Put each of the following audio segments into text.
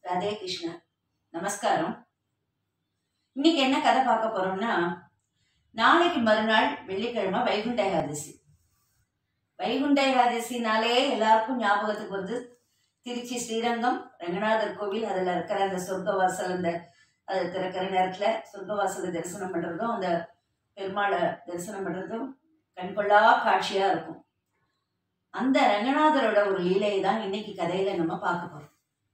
ராதே கிருஷ்ணா நமஸ்காரம் இன்னைக்கு என்ன கதை பார்க்க போறோம்னா நாளைக்கு மறுநாள் வெள்ளிக்கிழமை வைகுண்ட ஏகாதசி வைகுண்ட ஏகாதசினாலே எல்லாருக்கும் ஞாபகத்துக்கு வந்து திருச்சி ஸ்ரீரங்கம் ரங்கநாதர் கோவில் அதில் இருக்கிற அந்த சொர்க்கவாசல் அந்த அது திறக்கிற நேரத்தில் சொர்க்கவாசலை தரிசனம் பண்ணுறதும் அந்த பெருமாளை தரிசனம் பண்ணுறதும் கண்கொள்ளா காட்சியாக இருக்கும் அந்த ரங்கநாதரோட ஒரு லீலையை தான் இன்னைக்கு கதையில நம்ம பார்க்க போறோம்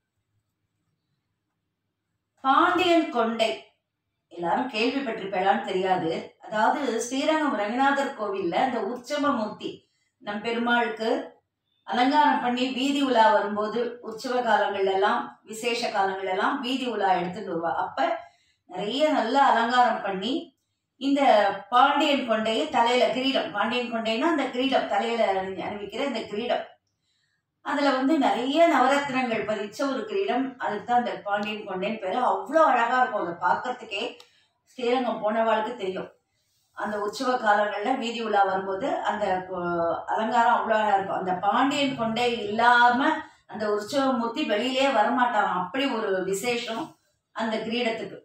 பாண்டியன் கொண்டை எல்லாரும் கேள்விப்பட்டிருப்பேளான்னு தெரியாது அதாவது ஸ்ரீரங்கம் ரங்கநாதர் கோவில்ல அந்த உற்சவ மூர்த்தி நம் பெருமாளுக்கு அலங்காரம் பண்ணி வீதி உலா வரும்போது உற்சவ காலங்கள் எல்லாம் விசேஷ காலங்கள் எல்லாம் வீதி உலா எடுத்துட்டு வருவா அப்ப நிறைய நல்ல அலங்காரம் பண்ணி இந்த பாண்டியன் கொண்டையை தலையில கிரீடம் பாண்டியன் கொண்டைன்னா அந்த கிரீடம் தலையில அணி- அணிவிக்கிற இந்த கிரீடம் அதுல வந்து நிறைய நவரத்னங்கள் பதிச்ச ஒரு கிரீடம் அதுக்கு தான் அந்த பாண்டியன் கொண்டைன்னு பேரு அவ்வளோ அழகா இருக்கும் அதை பார்க்கறதுக்கே ஸ்ரீரங்கம் போனவாளுக்கு தெரியும் அந்த உற்சவ காலங்கள்ல வீதி உலா வரும்போது அந்த கொ- அலங்காரம் அவ்வளோ அழகா இருக்கும் அந்த பாண்டியன் கொண்டை இல்லாம அந்த உற்சவ மூர்த்தி வெளியிலே வரமாட்டாங்க அப்படி ஒரு விசேஷம் அந்த கிரீடத்துக்கு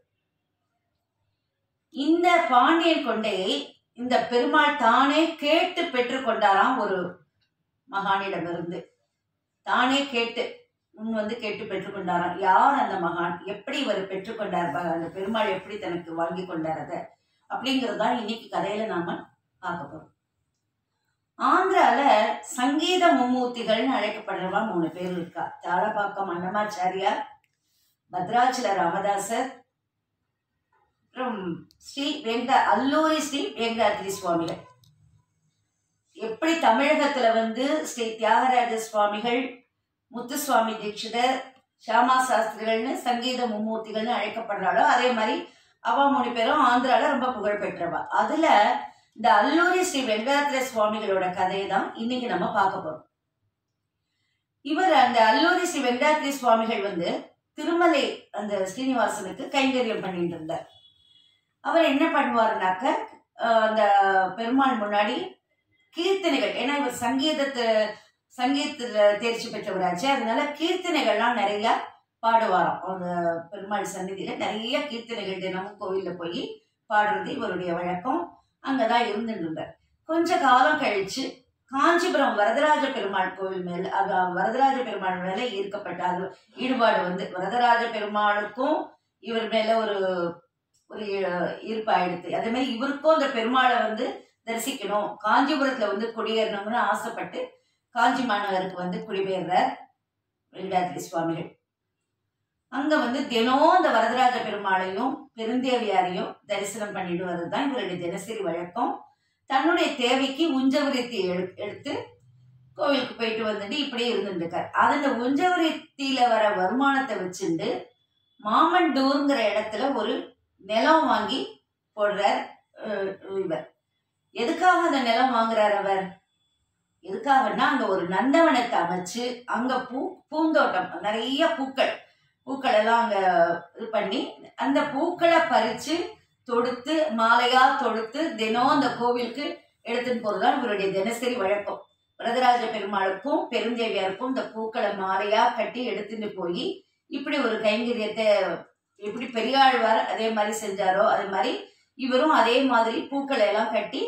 இந்த பாண்டியன் கொண்டையை இந்த பெருமாள் தானே கேட்டு பெற்றுக்கொண்டாராம் ஒரு மகானிடமிருந்து தானே கேட்டு முன் வந்து கேட்டு பெற்றுக்கொண்டாராம் யார் அந்த மகான் எப்படி இவர் பெற்றுக்கொண்டார் ப- அந்த பெருமாள் எப்படி தனக்கு வாங்கி கொண்டார் அதை அப்படிங்கிறது தான் இன்னைக்கு கதையில நாம பார்க்க போறோம் ஆந்திரால சங்கீத மும்மூர்த்திகள்னு அழைக்கப்படுறவா மூணு பேர் இருக்கா தாழப்பாக்கம் அன்னமாச்சாரியார் பத்ராச்சல ராமதாசர் அப்புறம் ஸ்ரீ வெங்க அல்லூரி ஸ்ரீ வெங்கடாத்ரி சுவாமிகள் எப்படி தமிழகத்துல வந்து ஸ்ரீ தியாகராஜ சுவாமிகள் முத்துசுவாமி தீட்சிதர் ஷியாமா சாஸ்திரிகள்னு சங்கீத மும்மூர்த்திகள்னு அழைக்கப்படுறாளோ அதே மாதிரி அவ மூணு பேரும் ஆந்திரால ரொம்ப புகழ் பெற்றவா அதுல இந்த அல்லூரி ஸ்ரீ வெங்கடாத்திர சுவாமிகளோட கதையை தான் இன்னைக்கு நம்ம பார்க்க போறோம் இவர் அந்த அல்லூரி ஸ்ரீ வெங்கடாத்திரி சுவாமிகள் வந்து திருமலை அந்த ஸ்ரீனிவாசனுக்கு கைங்கரியம் பண்ணிட்டு இருந்தார் அவர் என்ன பண்ணுவாருனாக்க அஹ், அந்த பெருமாள் முன்னாடி கீர்த்தனைகள் ஏன்னா இவர் சங்கீதத்தை சங்கீதத்துல தேர்ச்சி பெற்றவராச்சு அதனால கீர்த்தனைகள்லாம் நிறைய பாடுவாராம் அந்த பெருமாள் சந்நிதியில நிறைய கீர்த்தனைகள் தினமும் கோவில்ல போய் பாடுறது இவருடைய வழக்கம் அங்கதான் இருந்துட்டு இருந்தார் கொஞ்ச காலம் கழிச்சு காஞ்சிபுரம் வரதராஜ பெருமாள் கோவில் மேல அது வரதராஜ பெருமாள் மேல ஈர்க்கப்பட்ட அது ஈடுபாடு வந்து வரதராஜ பெருமாளுக்கும் இவர் மேல ஒரு ஒரு ஈ- ஈர்ப்பு ஆயிடுது அதே மாதிரி இவருக்கும் அந்த பெருமாளை வந்து தரிசிக்கணும் காஞ்சிபுரத்துல வந்து குடியேறணும்னு ஆசைப்பட்டு காஞ்சி மாநகருக்கு வந்து குடிபெயர்றார் வெங்கடாத்ரி சுவாமிகள் அங்க வந்து தினம் அந்த வரதராஜ பெருமாளையும் பெருந்தேவியாரையும் தரிசனம் பண்ணிட்டு வர்றதுதான் இவருடைய தினசரி வழக்கம் தன்னுடைய தேவைக்கு உஞ்சவரித்தி எடு- எடுத்து கோவிலுக்கு போயிட்டு வந்துட்டு இப்படியே இருந்துட்டு இருக்கார் அது அந்த உஞ்சவரித்தியில வர வருமானத்தை வச்சுண்டு மாமண்டூருங்கிற இடத்துல ஒரு நிலம் வாங்கி போடுறார் அஹ், இவர் எதுக்காக அந்த நிலம் வாங்குறார் அவர் எதுக்காகன்னா அங்க ஒரு நந்தவனத்தை அமைச்சு அங்க பூ பூந்தோட்டம் நிறைய பூக்கள் பூக்கள் எல்லாம் அங்க இது பண்ணி அந்த பூக்களை பறிச்சு தொடுத்து மாலையா தொடுத்து தினம் அந்த கோவிலுக்கு எடுத்துன்னு போறதுதான் இவருடைய தினசரி வழக்கம் வரதராஜ பெருமாளுக்கும் பெருந்தேவியாருக்கும் இந்த பூக்களை மாலையா கட்டி எடுத்துட்டு போய் இப்படி ஒரு கைங்கரியத்தை எப்படி பெரியாழ்வார் அதே மாதிரி செஞ்சாரோ அதே மாதிரி இவரும் அதே மாதிரி பூக்களை எல்லாம் கட்டி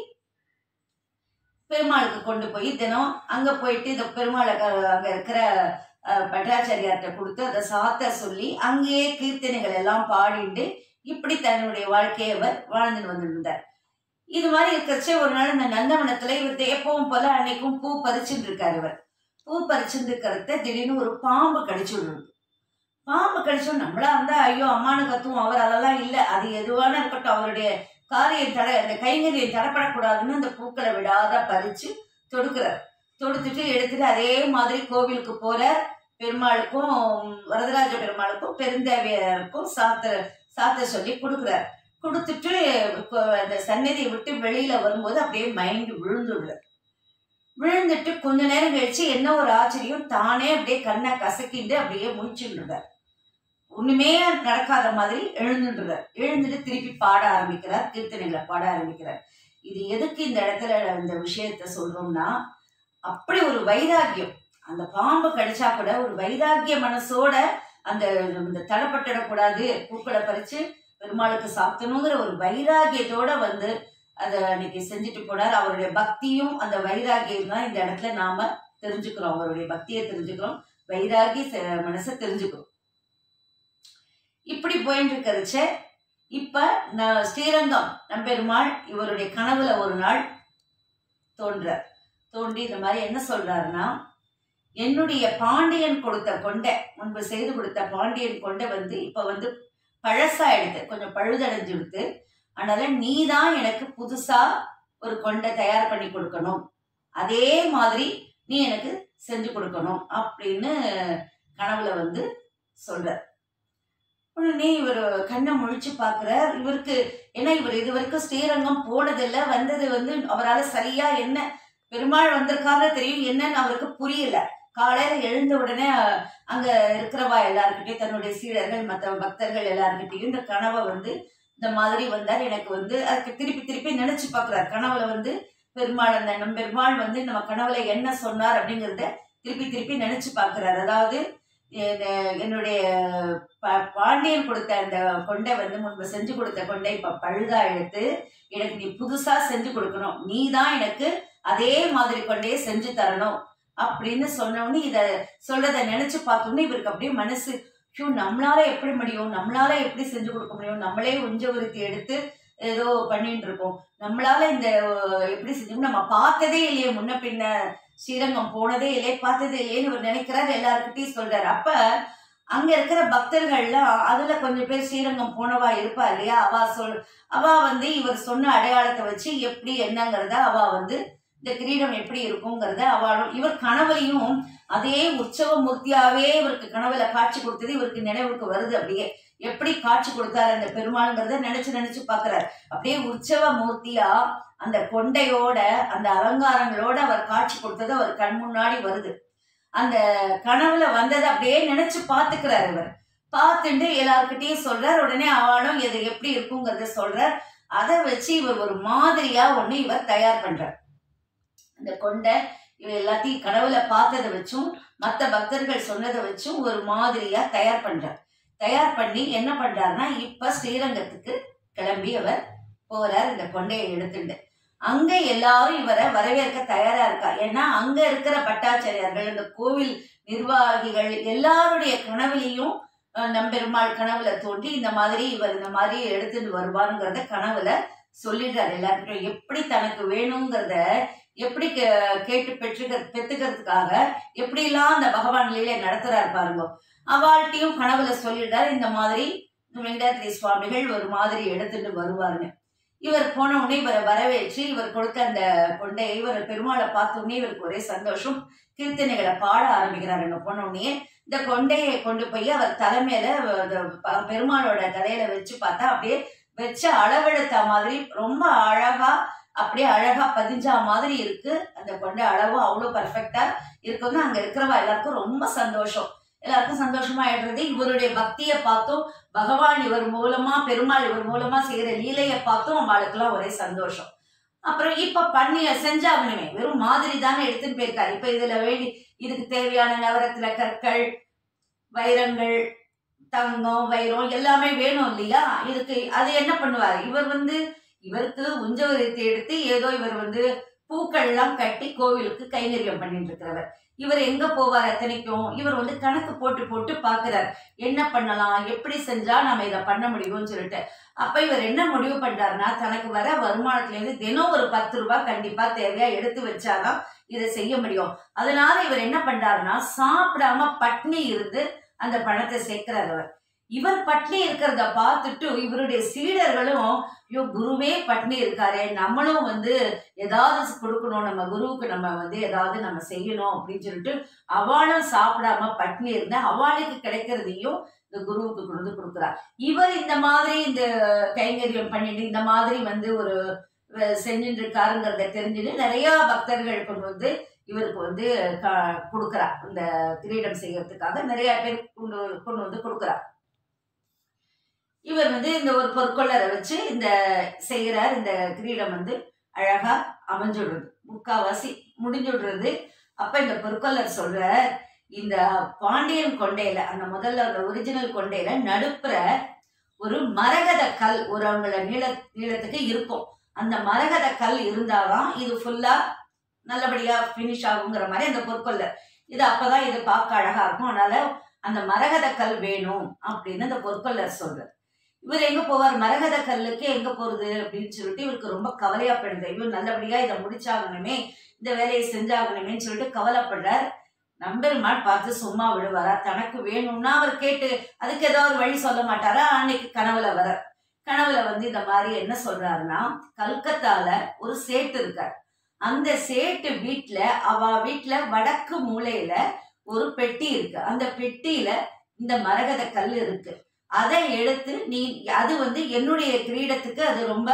பெருமாளுக்கு கொண்டு போய் தினம் அங்க போயிட்டு இந்த பெருமாளை க- அங்க இருக்கிற அஹ், பட்டாச்சாரியார்கிட்ட கொடுத்து அதை சாத்த சொல்லி அங்கேயே கீர்த்தனைகள் எல்லாம் பாடிட்டு இப்படி தன்னுடைய வாழ்க்கையை அவர் வாழ்ந்துட்டு வந்துருந்தார் இது மாதிரி இருக்கிறச்சே ஒரு நாள் இந்த நந்தவனத்துல இவர் எப்பவும் போல அன்னைக்கும் பூ பறிச்சுட்டு இருக்காரு இவர் பூ பறிச்சுட்டு இருக்கிறத திடீர்னு ஒரு பாம்பு கடிச்சு விடுறது பாம்பு கடிச்சோம் நம்மளா இருந்தா ஐயோ அம்மானு கத்துவோம் அவர் அதெல்லாம் இல்ல அது எதுவான இருக்கட்டும் அவருடைய காரியம் தடை அந்த கைங்கரியம் தடப்படக்கூடாதுன்னு அந்த பூக்களை விடாத பறிச்சு தொடுக்கிறார் தொடுத்துட்டு எடுத்துட்டு அதே மாதிரி கோவிலுக்கு போற பெருமாளுக்கும் வரதராஜ பெருமாளுக்கும் பெருந்தேவியருக்கும் சாத்த சாத்த சொல்லி கொடுக்குறார் கொடுத்துட்டு கொ- அந்த சந்நிதியை விட்டு வெளியில வரும்போது அப்படியே மைண்ட் விழுந்துடுறார் விழுந்துட்டு கொஞ்ச நேரம் கழிச்சு என்ன ஒரு ஆச்சரியம் தானே அப்படியே கண்ணை கசக்கிட்டு அப்படியே முடிச்சுடுறார் ஒண்ணுமே நடக்காத மாதிரி எழுந்துடுறார் எழுந்துட்டு திருப்பி பாட ஆரம்பிக்கிறார் கீர்த்தனைகளை பாட ஆரம்பிக்கிறார் இது எதுக்கு இந்த இடத்துல இந்த விஷயத்த சொல்றோம்னா அப்படி ஒரு வைராக்கியம் அந்த பாம்பு கடிச்சா கூட ஒரு வைராக்கிய மனசோட அந்த இந்த தடப்பட்டுடக்கூடாது பூக்களை பறிச்சு பெருமாளுக்கு சாத்தணுங்கிற ஒரு வைராகியத்தோட வந்து அதை அன்னைக்கு செஞ்சுட்டு போனார் அவருடைய பக்தியும் அந்த வைராகியம் தான் இந்த இடத்துல நாம தெரிஞ்சுக்கிறோம் அவருடைய பக்தியை தெரிஞ்சுக்கிறோம் வைராகி ச- மனசை தெரிஞ்சுக்கிறோம் இப்படி போயிட்டு இருக்கிறச்ச இப்ப ந- ஸ்ரீரங்கம் நம்பெருமாள் இவருடைய கனவுல ஒரு நாள் தோன்றார் தோன்றி இந்த மாதிரி என்ன சொல்றாருன்னா என்னுடைய பாண்டியன் கொடுத்த கொண்டை முன்பு செய்து கொடுத்த பாண்டியன் கொண்டை வந்து இப்ப வந்து பழசாயிடுது கொஞ்சம் பழுதடைஞ்சு விடுத்து அதனால நீ தான் எனக்கு புதுசா ஒரு கொண்டை தயார் பண்ணி கொடுக்கணும் அதே மாதிரி நீ எனக்கு செஞ்சு கொடுக்கணும் அப்படின்னு கனவுல வந்து சொல்றார் உடனே இவர் கண்ணை முழிச்சு பார்க்கிறார் இவருக்கு ஏன்னா இவர் இது வரைக்கும் ஸ்ரீரங்கம் போனதில்லை வந்தது வந்து அவரால் சரியா என்ன பெருமாள் வந்திருக்காரு தெரியும் என்னன்னு அவருக்கு புரியல காலையில எழுந்த உடனே அஹ், அங்க இருக்கிறவா எல்லாருக்கிட்டையும் தன்னுடைய சீடர்கள் மற்ற பக்தர்கள் எல்லாருக்கிட்டையும் இந்த கனவை வந்து இந்த மாதிரி வந்தார் எனக்கு வந்து அதுக்கு திருப்பி திருப்பி நினைச்சு பார்க்கிறார் கனவுல வந்து பெருமாள் அந்த நம் பெருமாள் வந்து நம்ம கனவுல என்ன சொன்னார் அப்படிங்கிறத திருப்பி திருப்பி நினைச்சு பார்க்கிறார் அதாவது என்ன- என்னுடைய ப- பாண்டியன் கொடுத்த அந்த கொண்டை வந்து முன்பு செஞ்சு கொடுத்த கொண்டை இப்ப பழுதா எடுத்து எனக்கு நீ புதுசா செஞ்சு கொடுக்கணும் நீ தான் எனக்கு அதே மாதிரி கொண்டையே செஞ்சு தரணும் அப்படின்னு சொன்னோன்னு இத சொல்றத நினைச்சு பார்த்தோன்னே இவருக்கு அப்படியே மனசு ஐயோ நம்மளால எப்படி முடியும் நம்மளால எப்படி செஞ்சு கொடுக்க முடியும் நம்மளே உஞ்ச உறுத்தி எடுத்து ஏதோ பண்ணிட்டு இருக்கோம் நம்மளால இந்த அஹ், எப்படி செஞ்சோம் நம்ம பார்த்ததே இல்லையே முன்ன பின்ன ஸ்ரீரங்கம் போனதே இல்லையே பார்த்ததே இல்லையேன்னு இவர் நினைக்கிறாரு எல்லாருக்கிட்டையும் சொல்றாரு அப்ப அங்க இருக்கிற பக்தர்கள்லாம் அதுல கொஞ்சம் பேர் ஸ்ரீரங்கம் போனவா இருப்பா இல்லையா அவ சொல் அவ வந்து இவர் சொன்ன அடையாளத்தை வச்சு எப்படி என்னங்கிறத அவ வந்து இந்த கிரீடம் எப்படி இருக்குங்கிறத அவளும் இவர் கனவுலையும் அதே உற்சவ மூர்த்தியாவே இவருக்கு கனவுல காட்சி கொடுத்தது இவருக்கு நினைவுக்கு வருது அப்படியே எப்படி காட்சி கொடுத்தாரு அந்த பெருமாள்ங்கிறத நினைச்சு நினைச்சு பாக்குறாரு அப்படியே உற்சவ மூர்த்தியா அந்த கொண்டையோட அந்த அலங்காரங்களோட அவர் காட்சி கொடுத்தது அவர் கண் முன்னாடி வருது அந்த கனவுல வந்ததை அப்படியே நினைச்சு பாத்துக்கிறாரு இவர் பார்த்துட்டு எல்லார்கிட்டயும் சொல்றார் உடனே அவளும் இது எப்படி இருக்குங்கிறத சொல்றார் அதை வச்சு இவர் ஒரு மாதிரியா ஒண்ணு இவர் தயார் பண்றார் அந்த கொண்டை இவ எல்லாத்தையும் கனவுல பார்த்ததை வச்சும் மற்ற பக்தர்கள் சொன்னதை வச்சும் ஒரு மாதிரியா தயார் பண்றார் தயார் பண்ணி என்ன பண்றாருன்னா இப்ப ஸ்ரீரங்கத்துக்கு கிளம்பி அவர் போறார் இந்த கொண்டையை எடுத்துட்டு அங்க எல்லாரும் இவரை வரவேற்க தயாரா இருக்கா ஏன்னா அங்க இருக்கிற பட்டாச்சாரியார்கள் இந்த கோவில் நிர்வாகிகள் எல்லாருடைய கனவுலையும் அஹ், நம்பெருமாள் கனவுல தோன்றி இந்த மாதிரி இவர் இந்த மாதிரி எடுத்துட்டு வருவாருங்கிறத கனவுல சொல்லிடுறாரு எல்லாருக்கிட்டும் எப்படி தனக்கு வேணுங்கிறத எப்படி கே- கேட்டு பெற்றுக்க பெற்றுக்கிறதுக்காக எப்படிலாம் அந்த பகவான் லீலை நடத்துறாரு பாருங்க அவள்கிட்டயும் கனவுல சொல்லிடுறாரு இந்த மாதிரி வெங்கடாத்திரி சுவாமிகள் ஒரு மாதிரி எடுத்துட்டு வருவாருன்னு இவர் போன உடனே இவரை வரவேற்று இவர் கொடுத்த அந்த கொண்டையை இவர் பெருமாளை பார்த்த உடனே இவருக்கு ஒரே சந்தோஷம் கீர்த்தனைகளை பாட ஆரம்பிக்கிறாருங்க போன உடனே இந்த கொண்டையை கொண்டு போய் அவர் தலைமையில அந்த ப- பெருமாளோட தலையில வச்சு பார்த்தா அப்படியே வச்ச அளவெடுத்த மாதிரி ரொம்ப அழகா அப்படியே அழகா பதிஞ்சா மாதிரி இருக்கு அந்த கொண்டை அளவும் அவ்வளவு பர்ஃபெக்டா இருக்குன்னு அங்க இருக்கிறவா எல்லாருக்கும் ரொம்ப சந்தோஷம் எல்லாருக்கும் சந்தோஷமா ஆயிடுறது இவருடைய பக்தியை பார்த்தும் பகவான் இவர் மூலமா பெருமாள் இவர் மூலமா செய்யற லீலையை பார்த்தும் அவளுக்கெல்லாம் ஒரே சந்தோஷம் அப்புறம் இப்ப பண்ணி செஞ்சாகணுமே வெறும் மாதிரி தானே எடுத்துட்டு போயிருக்காரு இப்ப இதுல வேண்டி இதுக்கு தேவையான நவரத்ன கற்கள் வைரங்கள் தங்கம் வைரம் எல்லாமே வேணும் இல்லையா இதுக்கு அது என்ன பண்ணுவாரு இவர் வந்து இவருக்கு உஞ்சவரத்தை எடுத்து ஏதோ இவர் வந்து பூக்கள் எல்லாம் கட்டி கோவிலுக்கு கைங்கரியம் பண்ணிட்டு இருக்கிறவர் இவர் எங்க போவார் அத்தனைக்கும் இவர் வந்து கணக்கு போட்டு போட்டு பாக்குறார் என்ன பண்ணலாம் எப்படி செஞ்சா நம்ம இதை பண்ண முடியும்னு சொல்லிட்டு அப்ப இவர் என்ன முடிவு பண்றாருன்னா தனக்கு வர வருமானத்துல இருந்து தினம் ஒரு பத்து ரூபாய் கண்டிப்பா தேவையா எடுத்து வச்சாதான் இதை செய்ய முடியும் அதனால இவர் என்ன பண்றாருன்னா சாப்பிடாம பட்னி இருந்து அந்த பணத்தை சேர்க்கிறார் அவர் இவர் பட்னி இருக்கிறத பார்த்துட்டு இவருடைய சீடர்களும் ஐயோ குருவே பட்னி இருக்காரே நம்மளும் வந்து ஏதாவது கொடுக்கணும் நம்ம குருவுக்கு நம்ம வந்து ஏதாவது நம்ம செய்யணும் அப்படின்னு சொல்லிட்டு அவளும் சாப்பிடாம பட்னி இருந்தா அவளுக்கு கிடைக்கிறதையும் இந்த குருவுக்கு கொண்டு கொடுக்குறார் இவர் இந்த மாதிரி இந்த கைங்கரியம் பண்ணிட்டு இந்த மாதிரி வந்து ஒரு அஹ், செஞ்சுட்டு இருக்காருங்கிறத தெரிஞ்சுட்டு நிறைய பக்தர்கள் கொண்டு வந்து இவருக்கு வந்து க- கொடுக்குறா இந்த கிரீடம் செய்யறதுக்காக நிறைய பேர் கொண்டு கொண்டு வந்து கொடுக்குறா இவர் வந்து இந்த ஒரு பொற்கொள்ளரை வச்சு இந்த செய்யறார் இந்த கிரீடம் வந்து அழகா அமைஞ்சுடுறது முக்காவாசி முடிஞ்சுடுறது அப்ப இந்த பொற்கொள்ளர் சொல்ற இந்த பாண்டியன் கொண்டையில அந்த முதல்ல அந்த ஒரிஜினல் கொண்டையில நடுப்புற ஒரு மரகத கல் ஒரு அவங்கள நீள நீளத்துக்கு இருக்கும் அந்த மரகத கல் இருந்தாதான் இது ஃபுல்லா நல்லபடியா ஃபினிஷ் ஆகுங்கிற மாதிரி அந்த பொற்கொல்லர் இது அப்பதான் இது பார்க்க அழகா இருக்கும் அதனால அந்த மரகத கல் வேணும் அப்படின்னு அந்த பொற்கொல்லர் சொல்றார் இவர் எங்க போவார் மரகத கல்லுக்கு எங்க போறது அப்படின்னு சொல்லிட்டு இவருக்கு ரொம்ப கவலையா படுது இவர் நல்லபடியா இதை முடிச்சாகணுமே இந்த வேலையை செஞ்சாகணுமேன்னு சொல்லிட்டு கவலைப்படுறார் நம்பெருமாள் பார்த்து சும்மா விடுவாரா தனக்கு வேணும்னா அவர் கேட்டு அதுக்கு ஏதாவது ஒரு வழி சொல்ல மாட்டாரா அன்னைக்கு கனவுல வர கனவுல வந்து இந்த மாதிரி என்ன சொல்றாருன்னா கல்கத்தால ஒரு சேட்டு இருக்கார் அந்த சேட்டு வீட்டுல அவ வீட்டுல வடக்கு மூலையில ஒரு பெட்டி இருக்கு அந்த பெட்டியில இந்த மரகத கல் இருக்கு அதை எடுத்து நீ அது வந்து என்னுடைய கிரீடத்துக்கு அது ரொம்ப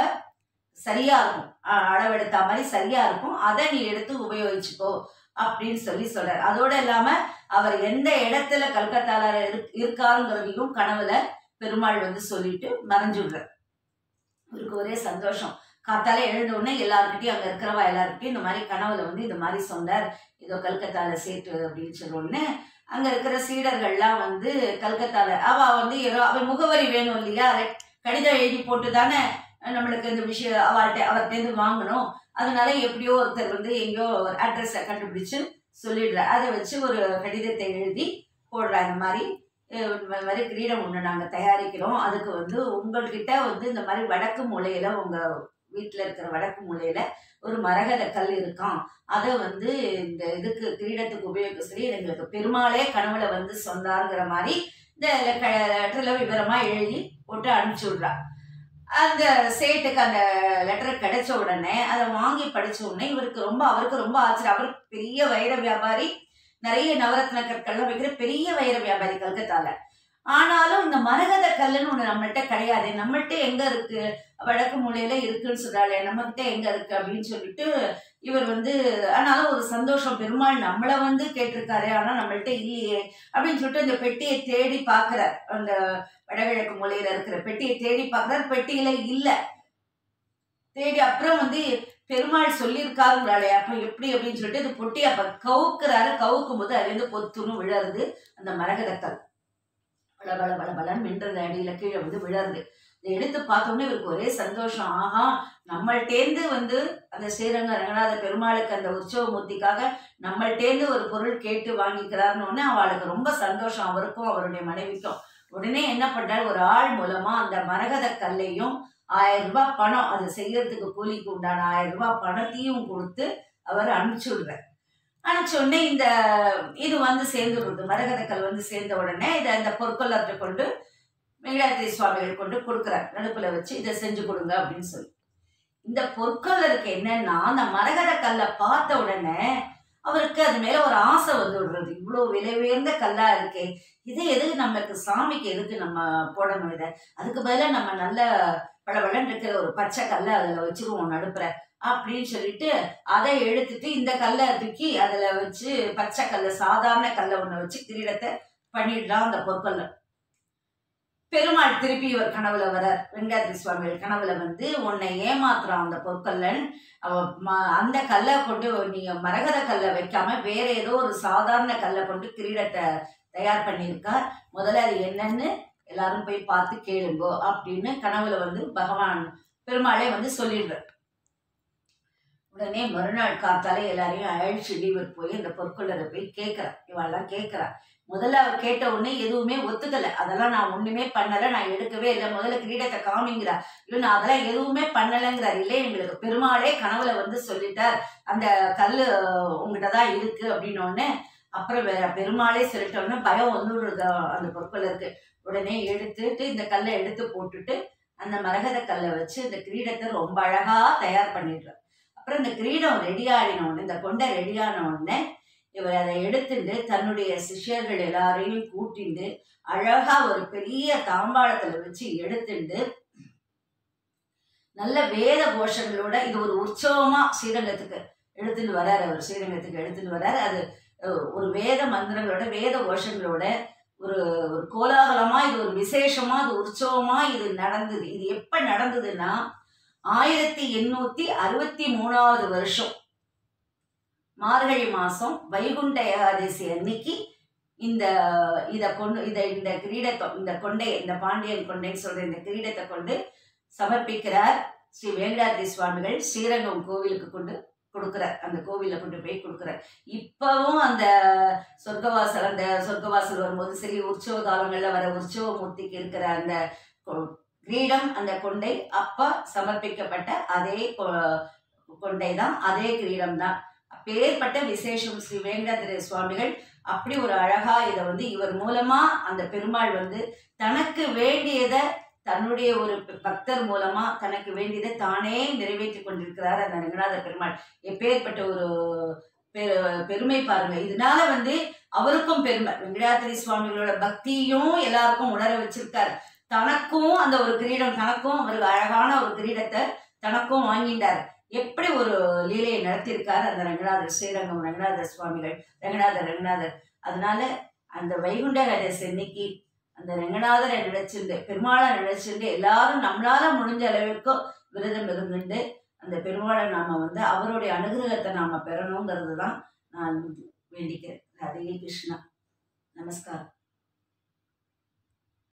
சரியா இருக்கும் அ- அளவெடுத்த மாதிரி சரியா இருக்கும் அதை நீ எடுத்து உபயோகிச்சுக்கோ அப்படின்னு சொல்லி சொல்றாரு அதோட இல்லாம அவர் எந்த இடத்துல கல்கத்தால இரு- இருக்காருங்கிறதையும் கனவுல பெருமாள் வந்து சொல்லிட்டு மறைஞ்சுடுறார் இவருக்கு ஒரே சந்தோஷம் காத்தால எழுந்த உடனே எல்லாருக்கிட்டையும் அங்க இருக்கிறவா எல்லாருக்கிட்டையும் இந்த மாதிரி கனவுல வந்து இந்த மாதிரி சொன்னார் ஏதோ கல்கத்தால சேட்டு அப்படின்னு சொன்ன உடனே அங்க இருக்கிற சீடர்கள்லாம் வந்து கல்கத்தால அவ வந்து ஏதோ அவ முகவரி வேணும் இல்லையா அதை கடிதம் எழுதி போட்டு தானே நம்மளுக்கு இந்த விஷயம் அவர்கிட்ட அவர்கிட்டேருந்து வாங்கணும் அதனால எப்படியோ ஒருத்தர் வந்து எங்கேயோ ஒரு அட்ரஸை கண்டுபிடிச்சு சொல்லிடுறார் அதை வச்சு ஒரு கடிதத்தை எழுதி போடுறா இந்த மாதிரி அஹ் இந்த மாதிரி கிரீடம் ஒன்று நாங்கள் தயாரிக்கிறோம் அதுக்கு வந்து உங்கள்கிட்ட வந்து இந்த மாதிரி வடக்கு மூலையில உங்க வீட்டில் இருக்கிற வடக்கு மூலையில ஒரு மரகத கல் இருக்கான் அதை வந்து இந்த இதுக்கு கிரீடத்துக்கு உபயோகிக்க சொல்லி எங்களுக்கு பெருமாளே கனவுல வந்து சொன்னாருங்கிற மாதிரி இந்த லெட்டரில் விவரமா எழுதி போட்டு அனுப்பிச்சி விட்றா அந்த சேட்டுக்கு அந்த லெட்டர் கிடைச்ச உடனே அதை வாங்கி படிச்ச உடனே இவருக்கு ரொம்ப அவருக்கு ரொம்ப ஆச்சரியம் அவர் பெரிய வைர வியாபாரி நிறைய நவரத்ன கற்கள்லாம் வைக்கிற பெரிய வைர வியாபாரி கல்கத்தால ஆனாலும் இந்த மரகத கல்லுன்னு ஒண்ணு நம்மள்ட்ட கிடையாது நம்மள்ட்ட எங்க இருக்கு வடக்கு மூலையில இருக்குன்னு சொல்றாளே நம்மகிட்ட எங்க இருக்கு அப்படின்னு சொல்லிட்டு இவர் வந்து ஆனாலும் ஒரு சந்தோஷம் பெருமாள் நம்மள வந்து கேட்டிருக்காரு ஆனா நம்மள்ட்ட இல்லையே அப்படின்னு சொல்லிட்டு அந்த பெட்டியை தேடி பாக்குறார் அந்த வடகிழக்கு மூலையில இருக்கிற பெட்டியை தேடி பார்க்கறார் பெட்டியில இல்ல தேடி அப்புறம் வந்து பெருமாள் சொல்லியிருக்காருங்கிறாளே அப்ப எப்படி அப்படின்னு சொல்லிட்டு இந்த பொட்டி அப்ப கவுக்குறாரு கவுக்கும் போது அதுல இருந்து பொத்துன்னு விழருது அந்த மரகதக்கல் பல பல பல பலன்னு மின்றது அடியில கீழே வந்து விழருது இதை எடுத்து பார்த்தோன்னே இவருக்கு ஒரே சந்தோஷம் ஆஹா நம்மள்டேந்து வந்து அந்த ஸ்ரீரங்க ரங்கநாத பெருமாளுக்கு அந்த உற்சவ மூர்த்திக்காக நம்மள்டேந்து ஒரு பொருள் கேட்டு வாங்கிக்கிறாருன்னு உடனே அவளுக்கு ரொம்ப சந்தோஷம் அவருக்கும் அவருடைய மனைவிக்கும் உடனே என்ன பண்றாரு ஒரு ஆள் மூலமா அந்த மரகத கல்லையும் ஆயிரம் ரூபாய் பணம் அது செய்யறதுக்கு கூலிக்கு உண்டான ஆயிரம் ரூபாய் பணத்தையும் கொடுத்து அவர் அனுப்பிச்சு விடுறார் அனுப்பிச்ச உடனே இந்த இது வந்து சேர்ந்துடுறது மரகத கல் வந்து சேர்ந்த உடனே இதை அந்த பொற்கொள்ளத்தை கொண்டு வெங்கடாத்திரி சுவாமிகள் கொண்டு கொடுக்குறார் நடுப்புல வச்சு இதை செஞ்சு கொடுங்க அப்படின்னு சொல்லி இந்த பொற்கொள்ளருக்கு என்னன்னா அந்த மரகத கல்லை பார்த்த உடனே அவருக்கு அது மேல ஒரு ஆசை வந்து விடுறது இவ்வளவு விலை உயர்ந்த கல்லா இருக்கே இது எதுக்கு நமக்கு சாமிக்கு எதுக்கு நம்ம போடணும் இதை அதுக்கு பதிலா நம்ம நல்ல பளபளன்னு இருக்கிற ஒரு பச்சை கல்லை அதுல வச்சிருவோம் நடுப்புற அப்படின்னு சொல்லிட்டு அதை எடுத்துட்டு இந்த கல்லை தூக்கி அதுல வச்சு பச்சை கல்லை சாதாரண கல்லை ஒண்ணு வச்சு கிரீடத்தை பண்ணிடலாம் அந்த பொற்கல்ல பெருமாள் திருப்பி இவர் கனவுல வரார் வெங்காத்திரி சுவாமிகள் கனவுல வந்து உன்னை ஏமாத்துறான் அந்த பொற்கல்லன் அவ ம- அந்த கல்லை கொண்டு நீங்க மரகத கல்லை வைக்காம வேற ஏதோ ஒரு சாதாரண கல்லை கொண்டு கிரீடத்தை தயார் பண்ணியிருக்கார் முதல்ல அது என்னன்னு எல்லாரும் போய் பார்த்து கேளுங்கோ அப்படின்னு கனவுல வந்து பகவான் பெருமாளே வந்து சொல்லிடுறார் உடனே மறுநாள் காத்தாலே எல்லாரையும் அழைச்சிட்டு இவர் போய் அந்த பொற்கொள்ளரை போய் கேட்கிறா இவெல்லாம் கேட்கிறா முதல்ல அவர் கேட்ட உடனே எதுவுமே ஒத்துக்கல அதெல்லாம் நான் ஒண்ணுமே பண்ணல நான் எடுக்கவே இல்லை முதல்ல கிரீடத்தை காமிங்கிறா இல்லை நான் அதெல்லாம் எதுவுமே பண்ணலைங்கிறார் இல்லை எங்களுக்கு பெருமாளே கனவுல வந்து சொல்லிட்டார் அந்த கல்லு உங்ககிட்ட தான் இருக்கு அப்படின்னு உடனே அப்புறம் வேற பெருமாளே சொல்லிட்டோன்னே பயம் வந்துடுறது அந்த பொற்கொள்ளருக்கு உடனே எடுத்துட்டு இந்த கல்லை எடுத்து போட்டுட்டு அந்த மரகத கல்லை வச்சு இந்த கிரீடத்தை ரொம்ப அழகா தயார் பண்ணிடுறார் அப்புறம் இந்த கிரீடம் ரெடி ஆடின உடனே இந்த கொண்டை ரெடியான உடனே இவர் அதை எடுத்துட்டு தன்னுடைய சிஷ்யர்கள் எல்லாரையும் கூட்டிண்டு அழகா ஒரு பெரிய தாம்பாளத்துல வச்சு எடுத்துட்டு நல்ல வேத கோஷங்களோட இது ஒரு உற்சவமா ஸ்ரீரங்கத்துக்கு எடுத்துட்டு வராரு அவர் ஸ்ரீரங்கத்துக்கு எடுத்துட்டு வராரு அது அஹ், ஒரு வேத மந்திரங்களோட வேத கோஷங்களோட ஒரு ஒரு கோலாகலமா இது ஒரு விசேஷமா இது உற்சவமா இது நடந்தது இது எப்ப நடந்ததுன்னா ஆயிரத்தி எண்ணூத்தி அறுபத்தி மூணாவது வருஷம் மார்கழி மாசம் வைகுண்ட ஏகாதசி அன்னைக்கு இந்த இத கொண்டு இத இந்த கிரீடத்தை இந்த கொண்டை இந்த பாண்டியன் கொண்டைன்னு சொல்ற இந்த கிரீடத்தை கொண்டு சமர்ப்பிக்கிறார் ஸ்ரீ வேங்கடாத்ரி சுவாமிகள் ஸ்ரீரங்கம் கோவிலுக்கு கொண்டு கொடுக்குறார் அந்த கோவில கொண்டு போய் கொடுக்குறார் இப்பவும் அந்த சொர்க்கவாசல் அந்த சொர்க்கவாசல் வரும்போது சரி உற்சவ காலங்கள்ல வர உற்சவ மூர்த்திக்கு இருக்கிற அந்த கொ- கிரீடம் அந்த கொண்டை அப்ப சமர்ப்பிக்கப்பட்ட அதே கொ- கொண்டை தான் அதே கிரீடம் தான் அப்பேற்பட்ட விசேஷம் ஸ்ரீ வேங்கடாத்திரி சுவாமிகள் அப்படி ஒரு அழகா இதை வந்து இவர் மூலமா அந்த பெருமாள் வந்து தனக்கு வேண்டியதை தன்னுடைய ஒரு பக்தர் மூலமா தனக்கு வேண்டியதை தானே நிறைவேற்றி கொண்டிருக்கிறார் அந்த ரங்கநாத பெருமாள் எப்பேற்பட்ட ஒரு பெரு- பெருமை பாருங்க இதனால வந்து அவருக்கும் பெருமை வெங்கடாத்திரி சுவாமிகளோட பக்தியும் எல்லாருக்கும் உணர வச்சிருக்காரு தனக்கும் அந்த ஒரு கிரீடம் தனக்கும் அவருக்கு அழகான ஒரு கிரீடத்தை தனக்கும் வாங்கிட்டார் எப்படி ஒரு லீலையை நடத்தியிருக்காரு அந்த ரங்கநாதர் ஸ்ரீரங்கம் ரங்கநாதர் சுவாமிகள் ரங்கநாதர் ரங்கநாதர் அதனால அந்த வைகுண்ட கணேச இன்னைக்கு அந்த ரங்கநாதரை நினைச்சிருந்து பெருமாளை நினைச்சிருந்து எல்லாரும் நம்மளால முடிஞ்ச அளவுக்கு விரதம் இருந்துட்டு அந்த பெருமாளை நாம வந்து அவருடைய அனுகிரகத்தை நாம பெறணுங்கிறது தான் நான் வேண்டிக்கிறேன் ராதே கிருஷ்ணா நமஸ்காரம்